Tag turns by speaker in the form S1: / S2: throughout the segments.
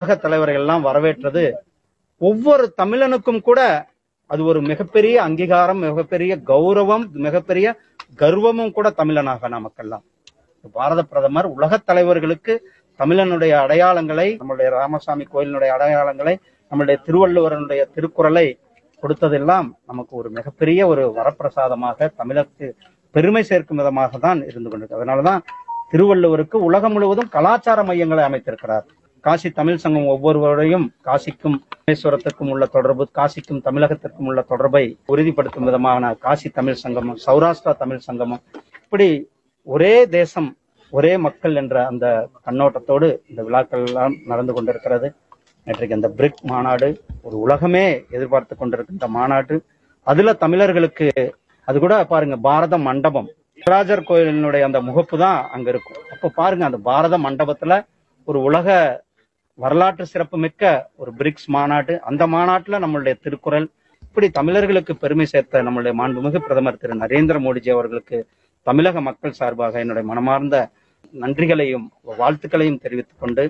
S1: உலக தலைவர்கள் எல்லாம் வரவேற்றது ஒவ்வொரு தமிழனுக்கும் கூட அது ஒரு மிகப்பெரிய அங்கீகாரம் மிகப்பெரிய கௌரவம் மிகப்பெரிய கர்வமும் கூட தமிழனாக நமக்கெல்லாம் பாரத பிரதமர் உலகத் தலைவர்களுக்கு தமிழனுடைய அடையாளங்களை நம்மளுடைய ராமசாமி கோயிலினுடைய அடையாளங்களை நம்மளுடைய திருவள்ளுவரனுடைய திருக்குறளை கொடுத்ததெல்லாம் நமக்கு ஒரு மிகப்பெரிய ஒரு வரப்பிரசாதமாக தமிழருக்கு பெருமை சேர்க்கும் விதமாக தான் இருந்து கொண்டிருக்கு அதனாலதான் திருவள்ளுவருக்கு உலகம் முழுவதும் கலாச்சார மையங்களை அமைத்திருக்கிறார் காசி தமிழ் சங்கம் ஒவ்வொருவரையும் காசிக்கும் ராமேஸ்வரத்துக்கும் உள்ள தொடர்பு காசிக்கும் தமிழகத்திற்கும் உள்ள தொடர்பை உறுதிப்படுத்தும் விதமான காசி தமிழ் சங்கமும் சௌராஷ்டிரா தமிழ் சங்கமும் இப்படி ஒரே தேசம் ஒரே மக்கள் என்ற அந்த கண்ணோட்டத்தோடு இந்த விழாக்கள் எல்லாம் நடந்து கொண்டிருக்கிறது நேற்றைக்கு அந்த பிரிக் மாநாடு ஒரு உலகமே எதிர்பார்த்து கொண்டிருக்கின்ற மாநாடு அதுல தமிழர்களுக்கு அது கூட பாருங்க பாரத மண்டபம் நடராஜர் கோயிலினுடைய அந்த முகப்பு தான் அங்க இருக்கும் அப்ப பாருங்க அந்த பாரத மண்டபத்துல ஒரு உலக வரலாற்று சிறப்பு மிக்க ஒரு பிரிக்ஸ் மாநாடு அந்த மாநாட்டுல நம்மளுடைய திருக்குறள் இப்படி தமிழர்களுக்கு பெருமை சேர்த்த நம்மளுடைய மாண்புமிகு பிரதமர் திரு நரேந்திர மோடிஜி அவர்களுக்கு தமிழக மக்கள் சார்பாக என்னுடைய மனமார்ந்த நன்றிகளையும் வாழ்த்துக்களையும் தெரிவித்துக் கொண்டு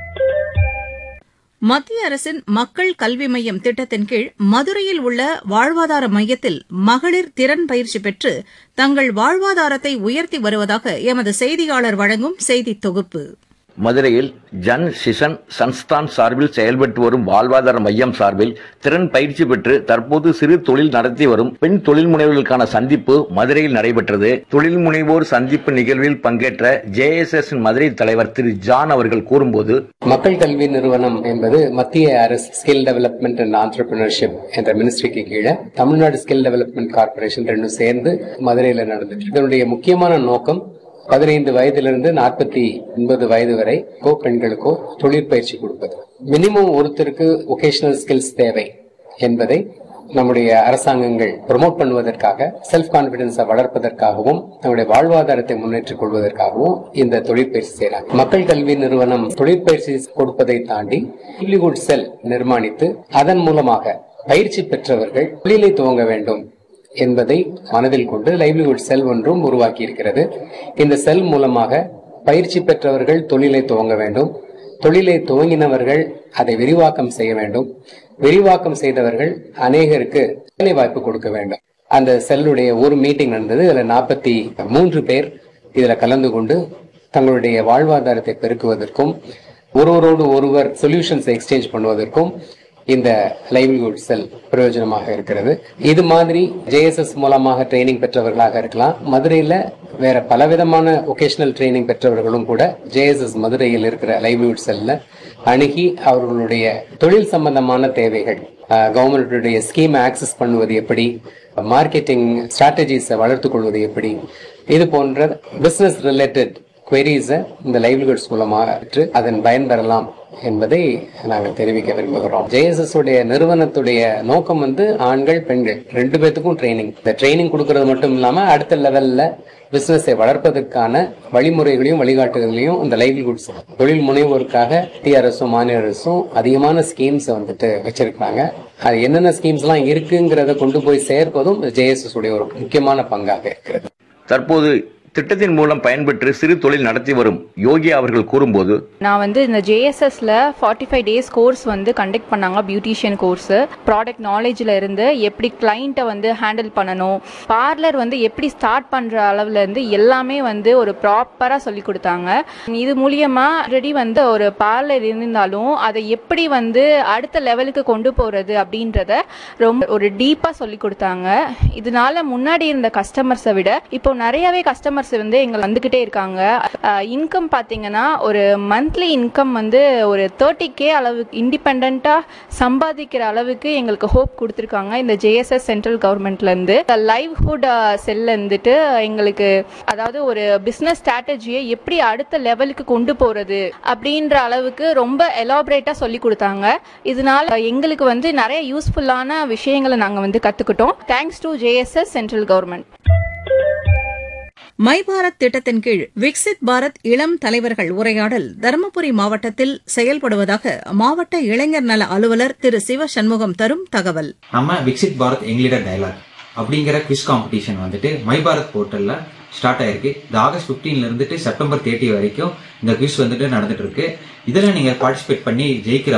S2: மத்திய அரசின் மக்கள் கல்வி மையம் திட்டத்தின் கீழ் மதுரையில் உள்ள வாழ்வாதார மையத்தில் மகளிர் திறன் பயிற்சி பெற்று தங்கள் வாழ்வாதாரத்தை உயர்த்தி வருவதாக எமது செய்தியாளர் வழங்கும் செய்தித் தொகுப்பு
S3: மதுரையில் ஜன் சிசன் சன்ஸ்தான் சார்பில் செயல்பட்டு வரும் வாழ்வாதார மையம் சார்பில் திறன் பயிற்சி பெற்று தற்போது சிறு தொழில் நடத்தி வரும் பெண் தொழில் முனைவோர்களுக்கான சந்திப்பு மதுரையில் நடைபெற்றது தொழில் முனைவோர் சந்திப்பு நிகழ்வில் பங்கேற்ற ஜேஎஸ்எஸ் மதுரை தலைவர் திரு ஜான் அவர்கள் கூறும்போது
S4: மக்கள் கல்வி நிறுவனம் என்பது மத்திய அரசு ஸ்கில் டெவலப்மெண்ட் அண்ட் ஆண்டர்பிரினர்ஷிப் என்ற மினிஸ்ட்ரிக்கு கீழே தமிழ்நாடு ஸ்கில் டெவலப்மெண்ட் கார்பரேஷன் ரெண்டும் சேர்ந்து மதுரையில் நடந்துச்சு இதனுடைய முக்கியமான நோக்கம் பதினைந்து வயதிலிருந்து நாற்பத்தி ஒன்பது வயது வரை கோ பெண்களுக்கோ தொழிற்பயிற்சி கொடுப்பது மினிமம் ஒருத்தருக்கு ஒகேஷனல் ஸ்கில்ஸ் தேவை என்பதை நம்முடைய அரசாங்கங்கள் ப்ரொமோட் பண்ணுவதற்காக செல்ஃப் கான்பிடன்ஸை வளர்ப்பதற்காகவும் நம்முடைய வாழ்வாதாரத்தை முன்னேற்றிக் கொள்வதற்காகவும் இந்த தொழிற்பயிற்சி செய்யறாங்க மக்கள் கல்வி நிறுவனம் தொழிற்பயிற்சி கொடுப்பதை தாண்டி லிவ்லிஹுட் செல் நிர்மாணித்து அதன் மூலமாக பயிற்சி பெற்றவர்கள் தொழிலை துவங்க வேண்டும் என்பதை மனதில் கொண்டு லைவ்லிஹுட் செல் ஒன்றும் உருவாக்கி இருக்கிறது இந்த செல் மூலமாக பயிற்சி பெற்றவர்கள் தொழிலை துவங்க வேண்டும் தொழிலை துவங்கினவர்கள் அதை விரிவாக்கம் செய்ய வேண்டும் விரிவாக்கம் செய்தவர்கள் அநேகருக்கு வேலை வாய்ப்பு கொடுக்க வேண்டும் அந்த செல்லுடைய ஒரு மீட்டிங் நடந்தது இதுல நாற்பத்தி மூன்று பேர் இதுல கலந்து கொண்டு தங்களுடைய வாழ்வாதாரத்தை பெருக்குவதற்கும் ஒருவரோடு ஒருவர் சொல்யூஷன்ஸ் எக்ஸ்சேஞ்ச் பண்ணுவதற்கும் இந்த லைவ்லிஹுட் செல் பிரயோஜனமாக இருக்கிறது இது மாதிரி ஜேஎஸ்எஸ் மூலமாக ட்ரைனிங் பெற்றவர்களாக இருக்கலாம் மதுரையில வேற பலவிதமான ஒகேஷனல் ட்ரைனிங் பெற்றவர்களும் கூட ஜேஎஸ்எஸ் மதுரையில் இருக்கிற லைவ்லிஹுட் செல்ல அணுகி அவர்களுடைய தொழில் சம்பந்தமான தேவைகள் கவர்மெண்ட்டுடைய ஸ்கீம் ஆக்சஸ் பண்ணுவது எப்படி மார்க்கெட்டிங் ஸ்ட்ராட்டஜிஸை வளர்த்துக் கொள்வது எப்படி இது போன்ற பிசினஸ் ரிலேட்டட் குவெரிஸை இந்த லைவ்லிஹுட்ஸ் மூலமாக பெற்று அதன் பயன் பெறலாம் என்பதை நாங்கள் தெரிவிக்க விரும்புகிறோம் ஜேஎஸ்எஸ் உடைய நிறுவனத்துடைய நோக்கம் வந்து ஆண்கள் பெண்கள் ரெண்டு பேத்துக்கும் ட்ரைனிங் இந்த ட்ரைனிங் கொடுக்கறது மட்டும் இல்லாம அடுத்த லெவல்ல பிசினஸை வளர்ப்பதற்கான வழிமுறைகளையும் வழிகாட்டுதலையும் இந்த லைவ்லிஹுட்ஸ் தொழில் முனைவோருக்காக மத்திய அரசும் மாநில அரசும் அதிகமான ஸ்கீம்ஸ் வந்துட்டு வச்சிருக்காங்க அது என்னென்ன ஸ்கீம்ஸ் எல்லாம் இருக்குங்கிறத கொண்டு போய் சேர்ப்பதும் ஜேஎஸ்எஸ் உடைய ஒரு முக்கியமான பங்காக இருக்கிறது
S3: தற்போது திட்டத்தின் மூலம் பயன்பெற்று சிறு தொழில் நடத்தி வரும் யோகி அவர்கள் கூறும்போது
S5: நான் வந்து இந்த ஜேஎஸ்எஸ்ல ஃபார்ட்டி ஃபைவ் டேஸ் கோர்ஸ் வந்து கண்டக்ட் பண்ணாங்க பியூட்டிஷியன் கோர்ஸ் ப்ராடக்ட் நாலேஜ்ல இருந்து எப்படி கிளைண்ட்டை வந்து ஹேண்டில் பண்ணணும் பார்லர் வந்து எப்படி ஸ்டார்ட் பண்ற அளவுல இருந்து எல்லாமே வந்து ஒரு ப்ராப்பரா சொல்லி கொடுத்தாங்க இது மூலியமா ஆல்ரெடி வந்து ஒரு பார்லர் இருந்தாலும் அதை எப்படி வந்து அடுத்த லெவலுக்கு கொண்டு போறது அப்படின்றத ரொம்ப ஒரு டீப்பா சொல்லி கொடுத்தாங்க இதனால முன்னாடி இருந்த கஸ்டமர்ஸை விட இப்போ நிறையவே கஸ்டமர்ஸ் வந்து எங்க வந்துகிட்டே இருக்காங்க இன்கம் பாத்தீங்கன்னா ஒரு மந்த்லி இன்கம் வந்து ஒரு தேர்ட்டி கே அளவுக்கு இண்டிபெண்டா சம்பாதிக்கிற அளவுக்கு எங்களுக்கு ஹோப் கொடுத்துருக்காங்க இந்த ஜேஎஸ்எஸ் சென்ட்ரல் கவர்மெண்ட்ல இருந்து லைவ்ஹுட் செல்ல இருந்துட்டு எங்களுக்கு அதாவது ஒரு பிசினஸ் ஸ்ட்ராட்டஜியை எப்படி அடுத்த லெவலுக்கு கொண்டு போறது அப்படின்ற அளவுக்கு ரொம்ப எலாபரேட்டா சொல்லி கொடுத்தாங்க இதனால எங்களுக்கு வந்து நிறைய யூஸ்ஃபுல்லான விஷயங்களை நாங்க வந்து கத்துக்கிட்டோம் thanks to JSS central government
S2: my Bharat திட்டத்தின் கீழ் விக்சித் பாரத் இளம் தலைவர்கள் உரையாடல் தருமபுரி மாவட்டத்தில் செயல்படுவதாக மாவட்ட இளைஞர் நல அலுவலர் திரு சிவ சண்முகம் தரும் தகவல்
S6: நம்ம விக்சித் பாரத் எங்கிலீடர் டயலாக் அப்படிங்கிற குவிஸ் காம்படிஷன் வந்துட்டு மை பாரத் போர்ட்டல்ல ஸ்டார்ட் ஆயிருக்கு இந்த ஆகஸ்ட் 15 ல இருந்துட்டு செப்டம்பர் தேர்ட்டி வரைக்கும் இந்த குவிஸ் வந்துட்டு நடந்துட்டு இருக்கு இதுல நீங்க பார்ட்டிசிபேட் பண்ணி ஜெயிக்கிற